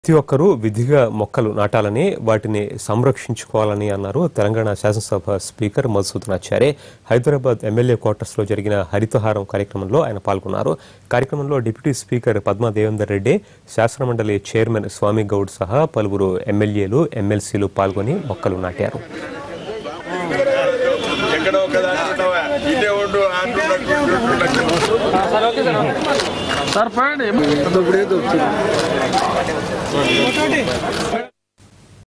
ప్రతి ఒక్కరూ విధిగా మొక్కలు నాటాలని వాటిని సంరక్షించుకోవాలని అన్నారు తెలంగాణ శాసనసభ speaker Madhusudhan Acharya Hyderabad MLA quarters లో జరిగిన హరితహారం కార్యక్రమంలో ఆయన పాల్గొన్నారు కార్యక్రమంలో డిప్యూటీ స్పీకర్ పద్మా దేవేందర్ రెడ్డి శాసనమండలి చైర్మన్ స్వామి గౌడ్ సహా పలువురు ఎమ్మెల్యేలు ఎమ్మెల్సీలు పాల్గొని మొక్కలు నాటారు ఎక్కడో ఒక దాంట్లో ఉన్నావా? ఇదే ఉండు అంటున్నట్టు సార్ పడండి అదొకటే దొరుకుతుంది